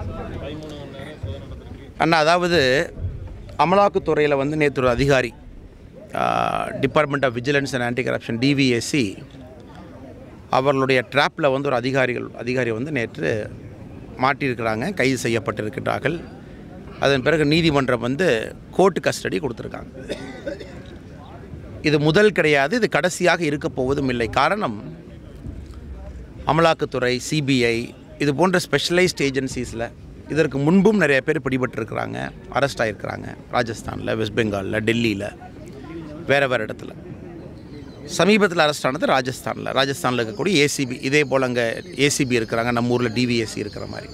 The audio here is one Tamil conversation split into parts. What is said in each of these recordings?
அண்ணா அதாவது அமலாக்கத்துறையில் வந்து நேற்று ஒரு அதிகாரி department of vigilance and anti corruption DVSC அவர்களுடைய ட்ராப்பில் வந்து ஒரு அதிகாரிகள் அதிகாரி வந்து நேற்று மாட்டியிருக்கிறாங்க கைது செய்யப்பட்டிருக்கிறார்கள் அதன் பிறகு நீதிமன்றம் வந்து கோர்ட்டு கஸ்டடி கொடுத்துருக்காங்க இது முதல் கிடையாது இது கடைசியாக இருக்க போவதும் இல்லை காரணம் அமலாக்கத்துறை சிபிஐ இது போன்ற ஸ்பெஷலைஸ்ட் ஏஜென்சிஸில் இதற்கு முன்பும் நிறைய பேர் பிடிபட்டிருக்கிறாங்க அரெஸ்ட் ஆகிருக்கிறாங்க ராஜஸ்தானில் வெஸ்ட் பெங்காலில் டெல்லியில் வேறு வேறு இடத்துல சமீபத்தில் அரெஸ்ட் ஆனது ராஜஸ்தானில் ராஜஸ்தானில் இருக்கக்கூடிய ஏசிபி இதே போல் அங்கே ஏசிபி இருக்கிறாங்க நம்ம ஊரில் டிவிஎஸ்சி இருக்கிற மாதிரி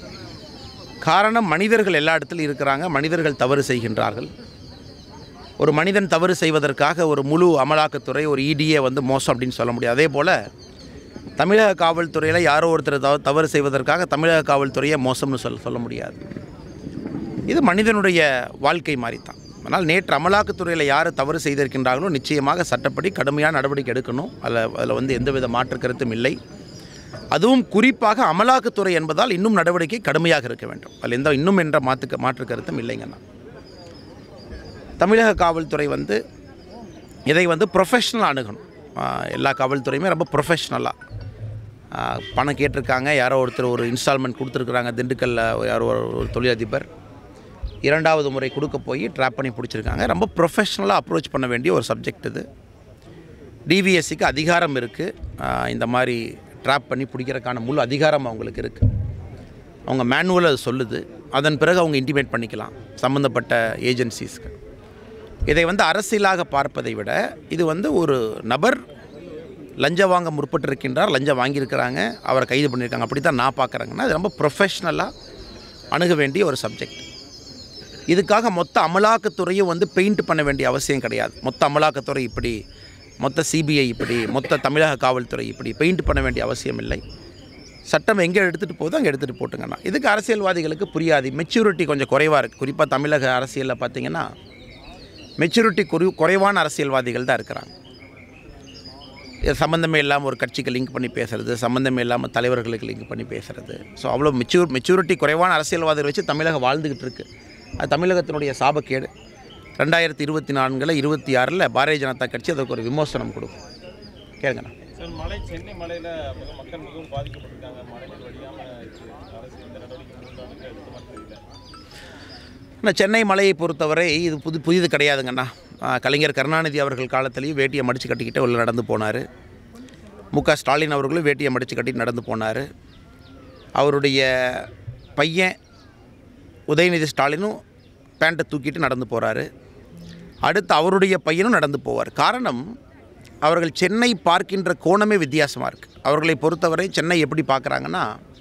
காரணம் மனிதர்கள் எல்லா இடத்துலையும் இருக்கிறாங்க மனிதர்கள் தவறு செய்கின்றார்கள் ஒரு மனிதன் தவறு செய்வதற்காக ஒரு முழு அமலாக்கத்துறை ஒரு இடிஏ வந்து மோசம் அப்படின்னு சொல்ல முடியாது அதே போல் தமிழக காவல்துறையில் யாரோ ஒருத்தர் தவ தவறு செய்வதற்காக தமிழக காவல்துறையை மோசம்னு சொல்ல சொல்ல முடியாது இது மனிதனுடைய வாழ்க்கை மாதிரி தான் ஆனால் நேற்று அமலாக்கத்துறையில் யார் தவறு செய்திருக்கின்றார்களோ நிச்சயமாக சட்டப்படி கடுமையான நடவடிக்கை எடுக்கணும் அதில் அதில் வந்து எந்தவித மாற்று கருத்தும் இல்லை அதுவும் குறிப்பாக அமலாக்கத்துறை என்பதால் இன்னும் நடவடிக்கை கடுமையாக இருக்க வேண்டும் அதில் எந்த இன்னும் என்ற மாற்று மாற்று கருத்தும் இல்லைங்கண்ணா தமிழக காவல்துறை வந்து இதை வந்து ப்ரொஃபஷ்னலாக அணுகணும் ஆஹ் எல்லா காவல்துறையுமே ரொம்ப ப்ரொஃபஷ்னலாக பணம் கேட்டிருக்காங்க யாரோ ஒருத்தர் ஒரு இன்ஸ்டால்மெண்ட் கொடுத்துருக்குறாங்க திண்டுக்கல்ல யாரோ ஒரு- ஒரு தொழிலதிபர் இரண்டாவது முறை கொடுக்க போய் ட்ராப் பண்ணி பிடிச்சிருக்காங்க ரொம்ப ப்ரொஃபஷ்னலாக அப்ரோச் பண்ண வேண்டிய ஒரு சப்ஜெக்ட் இது டிவிஎஸ்சிக்கு அதிகாரம் இருக்குது இந்த மாதிரி ட்ராப் பண்ணி பிடிக்கிறதுக்கான முழு அதிகாரம் அவங்களுக்கு இருக்குது அவங்க மேனுவல் அது சொல்லுது அதன் பிறகு அவங்க இன்டிமேட் பண்ணிக்கலாம் சம்மந்தப்பட்ட ஏஜென்சிஸ்க்கு இதை வந்து அரசியலாக பார்ப்பதை விட இது வந்து ஒரு நபர் லஞ்சம் வாங்க முற்பட்டிருக்கின்றார் லஞ்சம் வாங்கியிருக்கிறாங்க அவரை கைது பண்ணியிருக்காங்க அப்படி தான் நான் பார்க்குறேங்கன்னா அது ரொம்ப ப்ரொஃபஷ்னலாக அணுக வேண்டிய ஒரு சப்ஜெக்ட் இதுக்காக மொத்த அமலாக்கத்துறையும் வந்து பெயிண்ட் பண்ண வேண்டிய அவசியம் கிடையாது மொத்த அமலாக்கத்துறை இப்படி மொத்த சிபிஐ இப்படி மொத்த தமிழக காவல்துறை இப்படி பெயிண்ட் பண்ண வேண்டிய அவசியம் இல்லை சட்டம் எங்கே எடுத்துகிட்டு போகுதோ அங்கே எடுத்துகிட்டு போட்டுங்கண்ணா இதுக்கு அரசியல்வாதிகளுக்கு புரியாது மெச்சூரிட்டி கொஞ்சம் குறைவாக இருக்குது குறிப்பாக தமிழக அரசியலில் பார்த்தீங்கன்னா மெச்சூரிட்டி குறை குறைவான அரசியல்வாதிகள் தான் இருக்கிறாங்க இது சம்மந்தமே இல்லாமல் ஒரு கட்சிக்கு லிங்க் பண்ணி பேசுறது சம்மந்தமே இல்லாமல் தலைவர்களுக்கு லிங்க் பண்ணி பேசுறது ஸோ அவ்வளோ மெச்சூர் மெச்சூரிட்டி குறைவான அரசியல்வாதிகள் வச்சு தமிழகம் வாழ்ந்துக்கிட்டு இருக்கு அது தமிழகத்தினுடைய சாபக்கேடு ரெண்டாயிரத்தி இருபத்தி நான்கில் இருபத்தி ஆறில் பாரதிய ஜனதா கட்சி அதுக்கு ஒரு விமோசனம் கொடுக்கும் கேளுங்கண்ணா சார் மழை சென்னை மழையில் மிக மக்கள் மிகவும் பாதிக்கப்பட்டிருக்காங்க மழைநீர் வடியாமல் இருக்கு அரசு எந்த நடவடிக்கை மூன்றாண்டுக்கு எடுத்த மாதிரி தெரியல ஆனால் சென்னை மலையை பொறுத்தவரை இது புது புதிது கிடையாதுங்கண்ணா ஆ, கலைஞர் கருணாநிதி அவர்கள் காலத்திலையும் வேட்டியை மடித்து கட்டிக்கிட்டு உள்ள நடந்து போனார் மு க ஸ்டாலின் அவர்களும் வேட்டியை மடித்து கட்டிட்டு நடந்து போனார் அவருடைய பையன் உதயநிதி ஸ்டாலினும் பேண்ட்டை தூக்கிட்டு நடந்து போகிறாரு அடுத்து அவருடைய பையனும் நடந்து போவார் காரணம் அவர்கள் சென்னை பார்க்கின்ற கோணமே வித்தியாசமாக இருக்குது அவர்களை பொறுத்தவரை சென்னை எப்படி பார்க்குறாங்கன்னா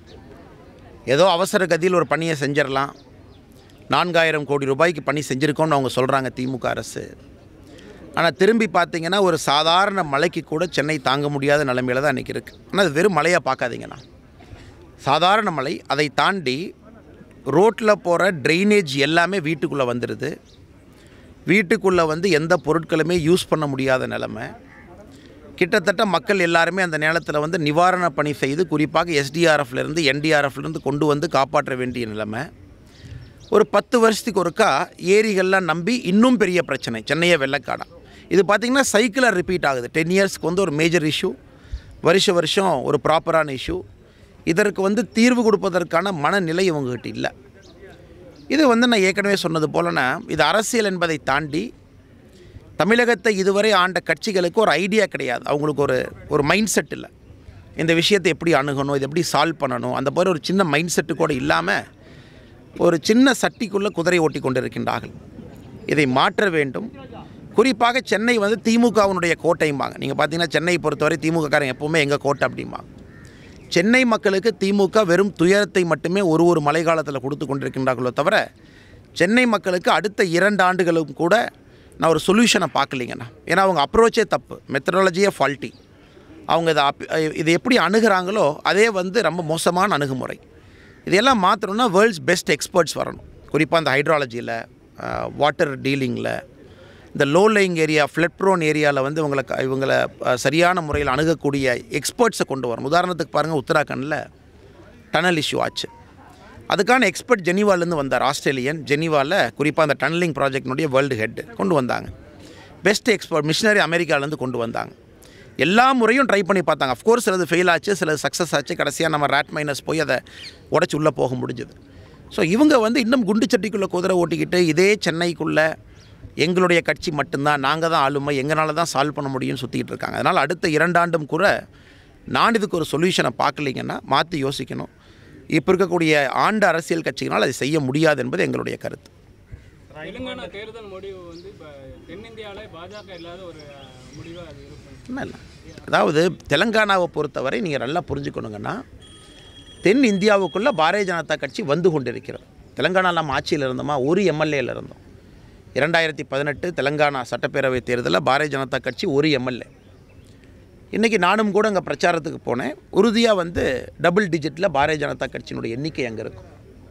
ஏதோ அவசர கதியில் ஒரு பணியை செஞ்சிடலாம் நான்காயிரம் கோடி ரூபாய்க்கு பணி செஞ்சுருக்கோம்னு அவங்க சொல்கிறாங்க திமுக அரசு ஆனால் திரும்பி பார்த்தீங்கன்னா ஒரு சாதாரண மலைக்கு கூட சென்னை தாங்க முடியாத நிலைமையில தான் இன்றைக்கி இருக்குது ஆனால் அது வெறும் மலையாக பார்க்காதீங்கண்ணா சாதாரண மலை அதை தாண்டி ரோட்டில் போகிற ட்ரைனேஜ் எல்லாமே வீட்டுக்குள்ளே வந்துடுது வீட்டுக்குள்ளே வந்து எந்த பொருட்களுமே யூஸ் பண்ண முடியாத நிலைமை கிட்டத்தட்ட மக்கள் எல்லாருமே அந்த நேரத்தில் வந்து நிவாரண பணி செய்து குறிப்பாக எஸ்டிஆர்எஃப்லேருந்து என்டிஆர்எஃப்லேருந்து கொண்டு வந்து காப்பாற்ற வேண்டிய நிலைமை ஒரு பத்து வருஷத்துக்கு ஒருக்கா ஏரிகள்லாம் நம்பி இன்னும் பெரிய பிரச்சனை சென்னையை வெள்ளக்காடா இது பார்த்திங்கன்னா சைக்கிளாக ரிப்பீட் ஆகுது டென் இயர்ஸ்க்கு வந்து ஒரு மேஜர் இஷ்யூ வருஷ வருஷம் ஒரு ப்ராப்பரான இஷ்யூ இதற்கு வந்து தீர்வு கொடுப்பதற்கான மனநிலை இவங்ககிட்ட இல்லை இது வந்து நான் ஏற்கனவே சொன்னது போலனா இது அரசியல் என்பதை தாண்டி தமிழகத்தை இதுவரை ஆண்ட கட்சிகளுக்கு ஒரு ஐடியா கிடையாது அவங்களுக்கு ஒரு ஒரு மைண்ட் செட் இல்லை இந்த விஷயத்தை எப்படி அணுகணும் இதை எப்படி சால்வ் பண்ணணும் அந்த மாதிரி ஒரு சின்ன மைண்ட் செட்டு கூட இல்லாமல் ஒரு சின்ன சட்டிக்குள்ளே குதிரை ஓட்டி கொண்டிருக்கின்றார்கள் இதை மாற்ற வேண்டும் குறிப்பாக சென்னை வந்து திமுகவினுடைய கோட்டைம்பாங்க நீங்கள் பார்த்தீங்கன்னா சென்னையை பொறுத்தவரை திமுககாரன் எப்போவுமே எங்கள் கோட்டை அப்படிம்பாங்க சென்னை மக்களுக்கு திமுக வெறும் துயரத்தை மட்டுமே ஒரு ஒரு மழை காலத்தில் கொடுத்து கொண்டிருக்கின்றார்களோ தவிர சென்னை மக்களுக்கு அடுத்த இரண்டு ஆண்டுகளும் கூட நான் ஒரு சொல்யூஷனை பார்க்கலிங்கண்ணா ஏன்னா அவங்க அப்ரோச்சே தப்பு மெத்தடாலஜியே ஃபால்ட்டி அவங்க இதை அப் இதை எப்படி அணுகுறாங்களோ அதே வந்து ரொம்ப மோசமான அணுகுமுறை இதெல்லாம் மாற்றணும்னா வேர்ல்ட்ஸ் பெஸ்ட் எக்ஸ்பர்ட்ஸ் வரணும் குறிப்பாக அந்த ஹைட்ராலஜியில் வாட்டர் டீலிங்கில் இந்த low lying area flood prone ஏரியாவில் வந்து இவங்களை க- இவங்களை அஹ், சரியான முறையில் அணுகக்கூடிய எக்ஸ்பர்ட்ஸை கொண்டு வரணும் உதாரணத்துக்கு பாருங்கள் உத்தராகண்டில் டனல் இஷ்யூ ஆச்சு அதுக்கான எக்ஸ்பர்ட் ஜெனீவாலேருந்து வந்தார் ஆஸ்திரேலியன் ஜெனீவாவில் குறிப்பாக அந்த டனலிங் ப்ராஜெக்டினுடைய வேர்ல்டு ஹெட் கொண்டு வந்தாங்க பெஸ்ட் எக்ஸ்பர்ட் மிஷினரி அமெரிக்காவிலேருந்து கொண்டு வந்தாங்க எல்லா முறையும் ட்ரை பண்ணி பார்த்தாங்க அஃப்கோர்ஸ் சிலது ஃபெயில் ஆச்சு சிலது சக்ஸஸ் ஆச்சு கடைசியாக நம்ம ரேட் மைனஸ் போய் அதை உடச்சி உள்ளே போக முடிஞ்சுது ஸோ இவங்க வந்து இன்னும் குண்டு சட்டிக்குள்ளே குதிரை ஓட்டிக்கிட்டு இதே சென்னைக்குள்ளே எங்களுடைய கட்சி மட்டும்தான் நாங்கள் தான் ஆளுமை எங்களால தான் சால்வ் பண்ண முடியும்னு சுற்றிக்கிட்டு இருக்காங்க அதனால் அடுத்த இரண்டாண்டும் கூட நான் இதுக்கு ஒரு சொல்யூஷனை பார்க்கலிங்கன்னா மாற்றி யோசிக்கணும் இப்போ இருக்கக்கூடிய ஆண்டு அரசியல் கட்சிகளால் அதை செய்ய முடியாது என்பது எங்களுடைய கருத்து தெலுங்கானா தேர்தல் முடிவு வந்து இப்போ தென்னிந்தியாவில் பாஜக இல்லாத ஒரு முடிவாக அது இருக்கும் என்ன இல்லை அதாவது தெலங்கானாவை பொறுத்தவரை நீங்கள் நல்லா புரிஞ்சுக்கணுங்கன்னா தென் இந்தியாவுக்குள்ளே பாரதிய ஜனதா கட்சி வந்து கொண்டிருக்கிறது தெலங்கானாவில் நம்ம ஆட்சியில் இருந்தோமா ஒரு எம்எல்ஏல இருந்தோம் இரண்டாயிரத்தி பதினெட்டு தெலங்கானா சட்டப்பேரவை தேர்தலில் பாரதிய ஜனதா கட்சி ஒரு எம்எல்ஏ இன்றைக்கி நானும் கூட அங்கே பிரச்சாரத்துக்கு போனேன் உறுதியாக வந்து டபுள் டிஜிட்டில் பாரதிய ஜனதா கட்சியினுடைய எண்ணிக்கை அங்கே இருக்கும்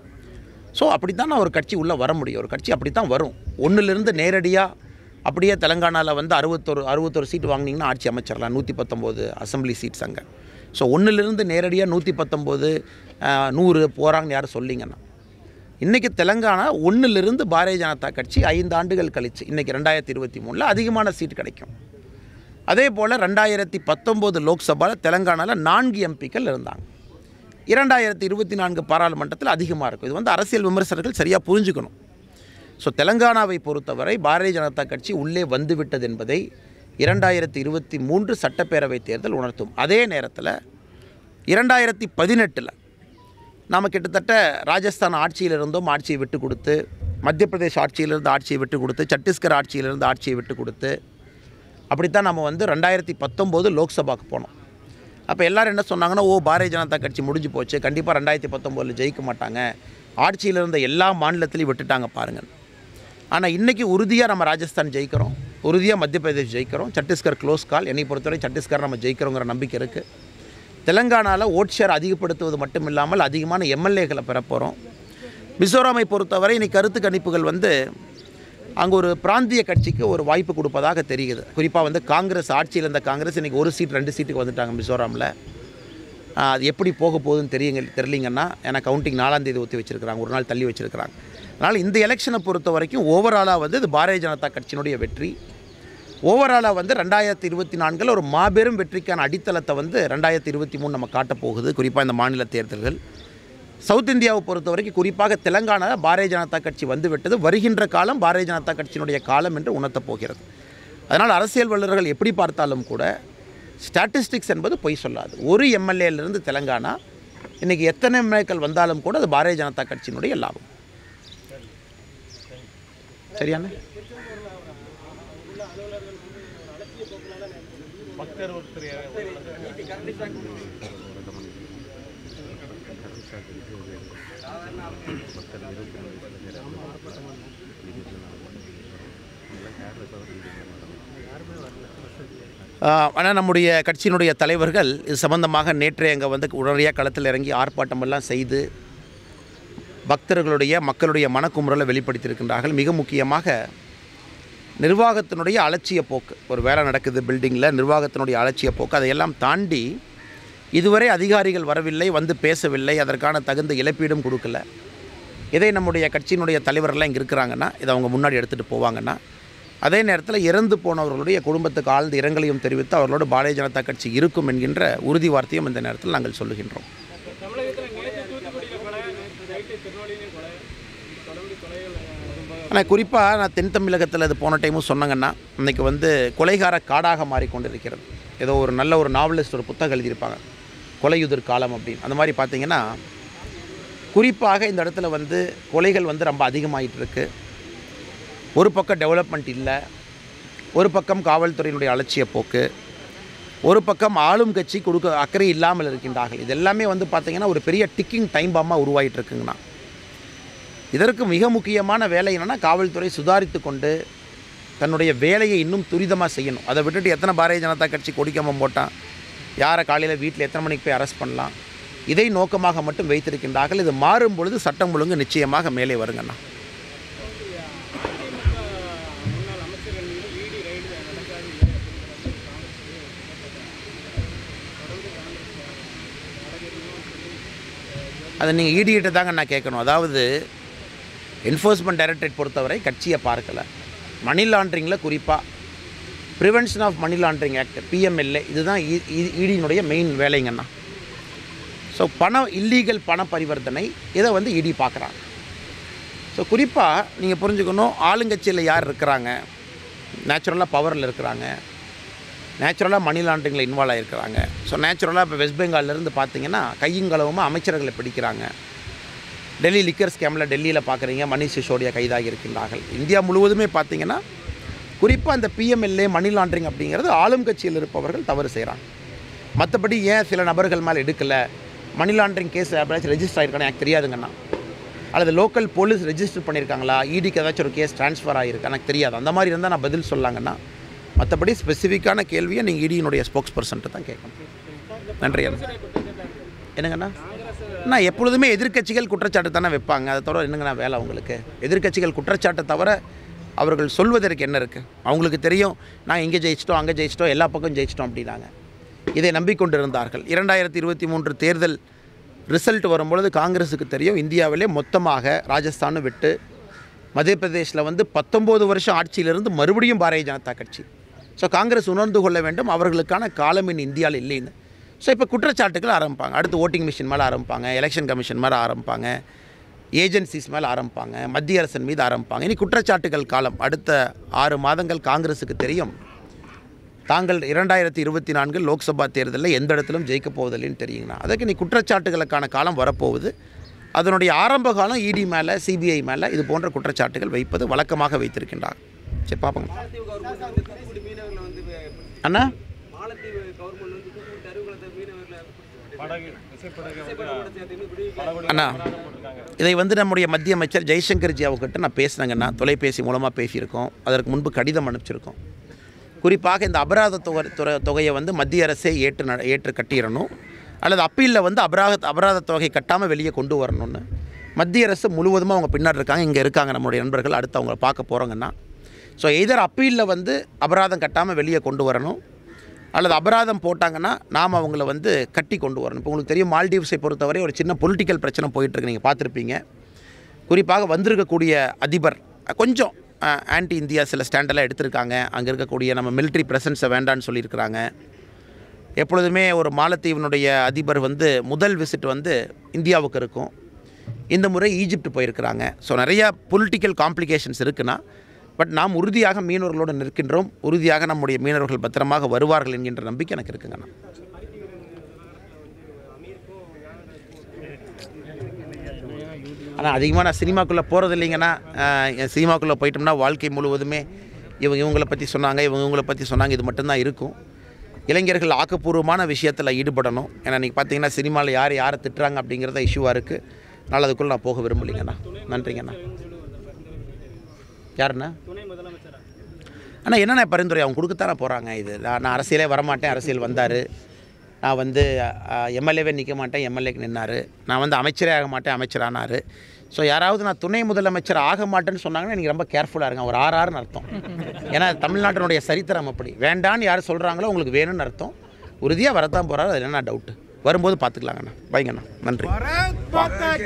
ஸோ அப்படி தான் நான் ஒரு கட்சி உள்ளே வர முடியும் ஒரு கட்சி அப்படி தான் வரும் ஒன்றுலேருந்து நேரடியாக அப்படியே தெலங்கானாவில் வந்து அறுபத்தொரு அறுபத்தொரு சீட் வாங்கினீங்கன்னா ஆட்சி அமைச்சிடலாம் நூற்றி பத்தொம்போது அசம்பிளி சீட்ஸ் அங்கே ஸோ ஒன்றுலேருந்து நேரடியாக நூற்றி பத்தொம்போது நூறு போகிறாங்கன்னு யாரும் சொல்லிங்கன்னா இன்றைக்கி தெலங்கானா ஒன்றுலேருந்து பாரதிய ஜனதா கட்சி ஐந்து ஆண்டுகள் கழிச்சு இன்றைக்கி ரெண்டாயிரத்தி இருபத்தி மூணில் அதிகமான சீட் கிடைக்கும் அதே போல் ரெண்டாயிரத்தி பத்தொம்போது லோக்சபாவில் தெலங்கானாவில் நான்கு எம்பிக்கள் இருந்தாங்க இரண்டாயிரத்தி இருபத்தி நான்கு பாராளுமன்றத்தில் அதிகமாக இருக்கும் இது வந்து அரசியல் விமர்சகர்கள் சரியாக புரிஞ்சுக்கணும் ஸோ தெலங்கானாவை பொறுத்தவரை பாரதிய ஜனதா கட்சி உள்ளே வந்துவிட்டது என்பதை இரண்டாயிரத்தி இருபத்தி மூன்று சட்டப்பேரவை தேர்தல் உணர்த்தும் அதே நேரத்தில் இரண்டாயிரத்தி பதினெட்டில் நாம் கிட்டத்தட்ட ராஜஸ்தான் ஆட்சியில் இருந்தோம் ஆட்சியை விட்டு கொடுத்து மத்திய பிரதேஷ் ஆட்சியிலிருந்து ஆட்சியை விட்டு கொடுத்து சத்தீஸ்கர் ஆட்சியிலிருந்து ஆட்சியை விட்டு கொடுத்து அப்படித்தான் நம்ம வந்து ரெண்டாயிரத்தி பத்தொம்போது லோக்சபாக்கு போனோம் அப்போ எல்லாரும் என்ன சொன்னாங்கன்னா ஓ பாரதிய ஜனதா கட்சி முடிஞ்சு போச்சு கண்டிப்பாக ரெண்டாயிரத்தி பத்தொம்போதில் ஜெயிக்க மாட்டாங்க ஆட்சியில் இருந்த எல்லா மாநிலத்திலையும் விட்டுட்டாங்க பாருங்கள் ஆனால் இன்றைக்கி உறுதியாக நம்ம ராஜஸ்தான் ஜெயிக்கிறோம் உறுதியாக மத்திய பிரதேஷ் ஜெயிக்கிறோம் சத்தீஸ்கர் க்ளோஸ் கால் என்னை பொறுத்தவரை சத்தீஸ்கர் நம்ம ஜெயிக்கிறோங்கிற நம்பிக்கை இருக்குது தெலங்கானாவில் ஓட் ஷேர் அதிகப்படுத்துவது மட்டும் இல்லாமல் அதிகமான எம்எல்ஏக்களை பெறப்போகிறோம் மிசோராமை பொறுத்தவரை இன்னைக்கு கருத்து கணிப்புகள் வந்து அங்கே ஒரு பிராந்திய கட்சிக்கு ஒரு வாய்ப்பு கொடுப்பதாக தெரியுது குறிப்பாக வந்து காங்கிரஸ் ஆட்சியில் இருந்த காங்கிரஸ் இன்றைக்கி ஒரு சீட் ரெண்டு சீட்டுக்கு வந்துட்டாங்க மிசோராமில் ஆஹ் அது எப்படி போக போகுதுன்னு தெரியுங்க தெரியலிங்கன்னா ஏன்னா கவுண்டிங் நாலாம் தேதி ஒத்தி வச்சிருக்கிறாங்க ஒரு நாள் தள்ளி வச்சிருக்கிறாங்க அதனால் இந்த எலெக்ஷனை பொறுத்த வரைக்கும் ஓவராலாக வந்து இது பாரதிய ஜனதா கட்சியினுடைய வெற்றி ஓவராலாக வந்து ரெண்டாயிரத்தி இருபத்தி நான்கில் ஒரு மாபெரும் வெற்றிக்கான அடித்தளத்தை வந்து ரெண்டாயிரத்தி இருபத்தி மூணு நம்ம காட்டப் போகுது குறிப்பாக இந்த மாநில தேர்தல்கள் சவுத் இந்தியாவை பொறுத்த வரைக்கும் குறிப்பாக தெலங்கானாவில் பாரதிய ஜனதா கட்சி வந்துவிட்டது வருகின்ற காலம் பாரதிய ஜனதா கட்சியினுடைய காலம் என்று உணர்த்தப் போகிறது அதனால் அரசியல் வல்லுநர்கள் எப்படி பார்த்தாலும் கூட ஸ்டாட்டிஸ்டிக்ஸ் என்பது பொய் சொல்லாது ஒரு எம்எல்ஏலேருந்து தெலங்கானா இன்றைக்கி எத்தனை எம்எல்ஏக்கள் வந்தாலும் கூட அது பாரதிய ஜனதா கட்சியினுடைய லாபம் சரியாண்ணே பக்தர் ஒருத்தர் ஆனால் நம்முடைய கட்சியினுடைய தலைவர்கள் இது சம்பந்தமாக நேற்றே அங்கே வந்து உடனடியாக களத்தில் இறங்கி ஆர்ப்பாட்டமெல்லாம் செய்து பக்தர்களுடைய மக்களுடைய மனக்குமுறலை வெளிப்படுத்தியிருக்கின்றார்கள் மிக முக்கியமாக நிர்வாகத்தினுடைய அலட்சிய போக்கு ஒரு வேலை நடக்குது பில்டிங்கில் நிர்வாகத்தினுடைய அலட்சிய போக்கு அதையெல்லாம் தாண்டி இதுவரை அதிகாரிகள் வரவில்லை வந்து பேசவில்லை அதற்கான தகுந்த இழப்பீடும் கொடுக்கல இதே நம்முடைய கட்சியினுடைய தலைவரெல்லாம் இங்கே இருக்கிறாங்கன்னா இதை அவங்க முன்னாடி எடுத்துகிட்டு போவாங்கன்னா அதே நேரத்தில் இறந்து போனவர்களுடைய குடும்பத்துக்கு ஆழ்ந்த இரங்கலையும் தெரிவித்து அவர்களோடு பாரதிய ஜனதா கட்சி இருக்கும் என்கின்ற உறுதி வார்த்தையும் இந்த நேரத்தில் நாங்கள் சொல்லுகின்றோம் தமிழகத்தில் நேற்று தூத்துக்குடியில் கொலை நேற்று நைட்டு திருநெல்வேலியும் கொலை தொடர்ந்து கொலைகள் ரொம்ப ஆனால் குறிப்பாக நான் தென் தமிழகத்தில் இது போன டைமும் சொன்னாங்கன்னா இன்றைக்கி வந்து கொலைகார காடாக மாறிக்கொண்டிருக்கிறது ஏதோ ஒரு நல்ல ஒரு நாவலிஸ்ட் ஒரு புத்தகம் எழுதியிருப்பாங்க கொலையுதிர் காலம் அப்படின்னு அந்த மாதிரி பார்த்தீங்கன்னா குறிப்பாக இந்த இடத்துல வந்து கொலைகள் வந்து ரொம்ப அதிகமாயிட்டு இருக்கு ஒரு பக்கம் டெவலப்மெண்ட் இல்லை ஒரு பக்கம் காவல்துறையினுடைய அலட்சிய போக்கு ஒரு பக்கம் ஆளும் கட்சி கொடுக்க அக்கறை இல்லாமல் இருக்கின்றார்கள் இது எல்லாமே வந்து பார்த்திங்கன்னா ஒரு பெரிய டிக்கிங் டைம் பாமாக உருவாகிட்டு இருக்குங்கண்ணா இதற்கு மிக முக்கியமான வேலை என்னென்னா காவல்துறை சுதாரித்து கொண்டு தன்னுடைய வேலையை இன்னும் துரிதமாக செய்யணும் அதை விட்டுட்டு எத்தனை பாரதிய ஜனதா கட்சி கொடிக்கம்பம் போட்டான் யாரை காலையில் வீட்டில் எத்தனை மணிக்கு போய் அரெஸ்ட் பண்ணலாம் இதை நோக்கமாக மட்டும் வைத்திருக்கின்றார்கள் இது மாறும் பொழுது சட்டம் ஒழுங்கு நிச்சயமாக மேலே வருங்கண்ணா முன்னாள் அமைச்சர்கள் மீது வீடி ரைடு நடக்காது இல்லை அப்படிங்கிற வந்து காங்கிரஸ் தொடர்ந்து காங்கிரஸ் வடகிரியும் சொல்லி அதை நீங்கள் ஈடிகிட்ட தாங்க நான் கேட்கணும் அதாவது என்ஃபோர்ஸ்மெண்ட் டைரக்டரேட் பொறுத்தவரை கட்சியை பார்க்கல மணி லாண்ட்ரிங்கில் குறிப்பாக prevention of money laundering act PMLA இதுதான் இடியினுடைய மெயின் வேலைங்கண்ணா ஸோ பணம் இல்லீகல் பண பரிவர்த்தனை இதை வந்து இடி பார்க்குறாங்க ஸோ குறிப்பாக நீங்கள் புரிஞ்சுக்கணும் ஆளுங்கட்சியில் யார் இருக்கிறாங்க நேச்சுரலாக பவரில் இருக்கிறாங்க நேச்சுரலாக மணி லாண்ட்ரிங்கில் இன்வால்வ் ஆகிருக்கிறாங்க ஸோ நேச்சுரலாக இப்போ வெஸ்ட் பெங்கால்லேருந்து பார்த்தீங்கன்னா கையுங்களவுமாக அமைச்சர்களை பிடிக்கிறாங்க டெல்லி லிக்கர் ஸ்கேமில் டெல்லியில் பார்க்குறீங்க மணிஷ் சிசோடியா கைதாகி இருக்கின்றார்கள் இந்தியா முழுவதுமே பார்த்தீங்கன்னா குறிப்பாக அந்த பிஎம்எல்ஏ மணி லாண்ட்ரிங் அப்படிங்கிறது ஆளும் கட்சியில் இருப்பவர்கள் தவறு செய்கிறாங்க மற்றபடி ஏன் சில நபர்கள் மேலே எடுக்கலை மணி லாண்ட்ரிங் கேஸ் எப்படியாச்சும் ரெஜிஸ்டர் ஆகிருக்கானு எனக்கு தெரியாதுங்கண்ணா அல்லது லோக்கல் போலீஸ் ரெஜிஸ்டர் பண்ணியிருக்காங்களா இடிக்கு ஏதாச்சும் ஒரு கேஸ் ட்ரான்ஸ்ஃபர் ஆகிருக்கு எனக்கு தெரியாது அந்த மாதிரி இருந்தால் நான் பதில் சொல்லாங்கன்னா மற்றபடி ஸ்பெசிஃபிக்கான கேள்வியை நீங்கள் இடியினுடைய ஸ்போக்ஸ் பர்சன்ட்டு தான் கேட்கணும் நன்றி அண்ணா என்னங்கண்ணா நான் எப்பொழுதுமே எதிர்க்கட்சிகள் குற்றச்சாட்டு தானே வைப்பாங்க அதை தவிர என்னங்கண்ணா வேலை அவங்களுக்கு எதிர்க்கட்சிகள் குற்றச்சாட்டை தவிர அவர்கள் சொல்வதற்கு என்ன இருக்குது அவங்களுக்கு தெரியும் நான் இங்கே ஜெயிச்சிட்டோம் அங்கே ஜெயிச்சிட்டோம் எல்லா பக்கம் ஜெயிச்சிட்டோம் அப்படின்னாங்க இதை நம்பிக்கொண்டிருந்தார்கள் இரண்டாயிரத்தி இருபத்தி மூன்று தேர்தல் ரிசல்ட் வரும்பொழுது காங்கிரஸுக்கு தெரியும் இந்தியாவிலே மொத்தமாக ராஜஸ்தானை விட்டு மத்திய பிரதேசில் வந்து பத்தொம்போது வருஷம் ஆட்சியிலிருந்து மறுபடியும் பாரதிய ஜனதா கட்சி ஸோ காங்கிரஸ் உணர்ந்து கொள்ள வேண்டும் அவர்களுக்கான காலம் இனி இந்தியாவில் இல்லைன்னு ஸோ இப்போ குற்றச்சாட்டுகள் ஆரம்பிப்பாங்க அடுத்து ஓட்டிங் மிஷின் மேலே ஆரம்பிப்பாங்க எலெக்ஷன் கமிஷன் மேலே ஆரம்பிப்பாங்க ஏஜென்சிஸ் மேலே ஆரம்பிப்பாங்க மத்திய அரசின் மீது ஆரம்பிப்பாங்க இனி குற்றச்சாட்டுகள் காலம் அடுத்த ஆறு மாதங்கள் காங்கிரஸுக்கு தெரியும் தாங்கள் இரண்டாயிரத்தி இருபத்தி நான்கு லோக்சபா தேர்தலில் எந்த இடத்திலும் ஜெயிக்க போவதில்லைன்னு தெரியுங்கண்ணா அதுக்கு நீ குற்றச்சாட்டுகளுக்கான காலம் வரப்போகுது அதனுடைய ஆரம்ப காலம் இடி மேலே சிபிஐ மேலே இது போன்ற குற்றச்சாட்டுகள் வைப்பது வழக்கமாக வைத்திருக்கின்றார் சரி பார்ப்போங்க மாலத்தீவு கவர்மெண்ட் வந்து தூத்துக்குடி மீனவர்களை வந்து அண்ணா மாலத்தீவு கவர்மெண்ட் வந்து தூத்துக்குடி அருகுளத்தை மீனவர்களை படகு விசைப்படகு வந்து விசைப்படகோட சேர்த்து விடுவி படகு அண்ணா போட்டிருக்காங்க இதை வந்து நம்முடைய மத்திய அமைச்சர் ஜெய்சங்கர்ஜி அவர்கிட்ட நான் பேசினேங்கண்ணா தொலைபேசி மூலமாக பேசியிருக்கோம் அதற்கு முன்பு கடிதம் அனுப்பிச்சிருக்கோம் குறிப்பாக இந்த அபராத தொகை துறை- தொகையை வந்து மத்திய அரசே ஏற்று ந ஏற்று கட்டிடணும் அல்லது அப்பீலில் வந்து அபராத அபராத தொகை கட்டாமல் வெளியே கொண்டு வரணும்னு மத்திய அரசு முழுவதுமாக அவங்க பின்னாடி இருக்காங்க இங்கே இருக்காங்க நம்மளுடைய நண்பர்கள் அடுத்து அவங்கள பார்க்க போகிறோங்கன்னா ஸோ எய்தர் அப்பீலில் வந்து அபராதம் கட்டாமல் வெளியே கொண்டு வரணும் அல்லது அபராதம் போட்டாங்கன்னா நாம் அவங்கள வந்து கட்டி கொண்டு வரணும் இப்போ உங்களுக்கு தெரியும் மால்டீவ்ஸை பொறுத்தவரை ஒரு சின்ன பொலிட்டிக்கல் பிரச்சனை போயிட்டுருக்கு நீங்கள் பார்த்துருப்பீங்க குறிப்பாக வந்திருக்கக்கூடிய அதிபர் அஹ், கொஞ்சம் ஆன்டி இந்தியா சில ஸ்டாண்டெல்லாம் எடுத்திருக்காங்க அங்கே இருக்கக்கூடிய நம்ம மிலிட்ரி ப்ரெசன்ஸை வேண்டான்னு சொல்லியிருக்கிறாங்க எப்பொழுதுமே ஒரு மாலத்தீவினுடைய அதிபர் வந்து முதல் விசிட் வந்து இந்தியாவுக்கு இருக்கும் இந்த முறை ஈஜிப்ட் போயிருக்கிறாங்க ஸோ நிறையா பொலிட்டிக்கல் காம்ப்ளிகேஷன்ஸ் இருக்குன்னா பட் நாம் உறுதியாக மீனவர்களோடு நிற்கின்றோம் உறுதியாக நம்முடைய மீனவர்கள் பத்திரமாக வருவார்கள் என்கின்ற நம்பிக்கை எனக்கு இருக்குங்கண்ணா ஆனால் அதிகமாக நான் சினிமாக்குள்ளே போகிறது இல்லைங்கன்னா ஆஹ், என் சினிமாக்குள்ளே போயிட்டோம்னா வாழ்க்கை முழுவதுமே இவங்க இவங்களை பற்றி சொன்னாங்க இவங்க இவங்களை பற்றி சொன்னாங்க இது மட்டும்தான் இருக்கும் இளைஞர்கள் ஆக்கப்பூர்வமான விஷயத்தில் ஈடுபடணும் ஏன்னா நீங்கள் பார்த்தீங்கன்னா சினிமாவில் யார் யாரை திட்டுறாங்க அப்படிங்கிறத இஷ்யூவாக இருக்குது அதனால் அதுக்குள்ளே நான் போக விரும்பலைங்கண்ணா நன்றிங்கண்ணா யாருண்ணா துணை முதலமைச்சரா ஆனால் என்னென்ன பரிந்துரை அவங்க கொடுக்கத்தானே போகிறாங்க இது நான் நான் அரசியலே வரமாட்டேன் அரசியல் வந்தார் நான் வந்து எம்எல்ஏவே நிற்க மாட்டேன் எம்எல்ஏக்கு நின்னார் நான் வந்து அமைச்சரே ஆக மாட்டேன் அமைச்சர் ஆனார் ஸோ யாராவது நான் துணை முதலமைச்சர் ஆக மாட்டேன்னு சொன்னாங்கன்னா நீங்கள் ரொம்ப கேர்ஃபுல்லாக இருங்க ஒரு ஆறு ஆறுன்னு அர்த்தம் ஏன்னா தமிழ்நாட்டினுடைய சரித்திரம் அப்படி வேண்டான்னு யார் சொல்கிறாங்களோ உங்களுக்கு வேணும்னு அர்த்தம் உறுதியாக வரத்தான் போகிறாரு அது என்ன டவுட்டு வரும்போது பார்த்துக்கலாங்கண்ணா பைங்கண்ணா நன்றி